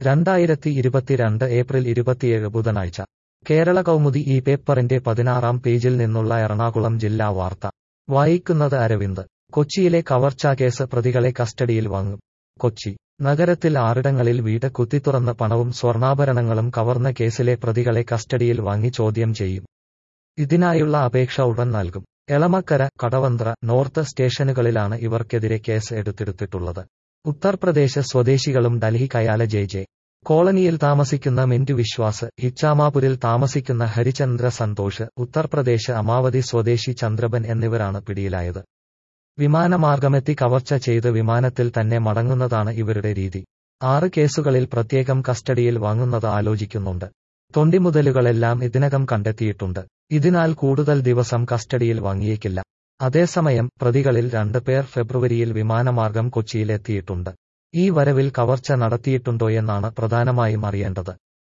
രണ്ടായിരത്തി ഇരുപത്തിരണ്ട് ഏപ്രിൽ ഇരുപത്തിയേഴ് ബുധനാഴ്ച കേരള കൗമുദി ഈ പേപ്പറിന്റെ പതിനാറാം പേജിൽ നിന്നുള്ള എറണാകുളം ജില്ലാ വാർത്ത വായിക്കുന്നത് അരവിന്ദ് കൊച്ചിയിലെ കവർച്ചാ കേസ് പ്രതികളെ കസ്റ്റഡിയിൽ വാങ്ങും കൊച്ചി നഗരത്തിൽ ആറിടങ്ങളിൽ വീട് കുത്തിത്തുറന്ന് പണവും സ്വർണ്ണാഭരണങ്ങളും കവർന്ന കേസിലെ പ്രതികളെ കസ്റ്റഡിയിൽ വാങ്ങി ചോദ്യം ചെയ്യും ഇതിനായുള്ള അപേക്ഷ ഉടൻ നൽകും എളമക്കര കടവന്ത്ര നോർത്ത് സ്റ്റേഷനുകളിലാണ് ഇവർക്കെതിരെ കേസ് എടുത്തെടുത്തിട്ടുള്ളത് ഉത്തർപ്രദേശ് സ്വദേശികളും ഡൽഹി കയാല ജെ ജെ കോളനിയിൽ താമസിക്കുന്ന മിന്റു വിശ്വാസ് ഹിച്ചാമാപുരിൽ താമസിക്കുന്ന ഹരിചന്ദ്ര സന്തോഷ് ഉത്തർപ്രദേശ് അമാവതി സ്വദേശി ചന്ദ്രബൻ എന്നിവരാണ് പിടിയിലായത് വിമാനമാർഗമെത്തി കവർച്ച ചെയ്ത് വിമാനത്തിൽ തന്നെ മടങ്ങുന്നതാണ് ഇവരുടെ രീതി ആറ് കേസുകളിൽ പ്രത്യേകം കസ്റ്റഡിയിൽ വാങ്ങുന്നത് ആലോചിക്കുന്നുണ്ട് തൊണ്ടിമുതലുകളെല്ലാം ഇതിനകം കണ്ടെത്തിയിട്ടുണ്ട് ഇതിനാൽ കൂടുതൽ ദിവസം കസ്റ്റഡിയിൽ വാങ്ങിയേക്കില്ല അതേസമയം പ്രതികളിൽ രണ്ട് പേർ ഫെബ്രുവരിയിൽ വിമാനമാർഗം കൊച്ചിയിലെത്തിയിട്ടുണ്ട് ഈ വരവിൽ കവർച്ച നടത്തിയിട്ടുണ്ടോയെന്നാണ് പ്രധാനമായും അറിയേണ്ടത്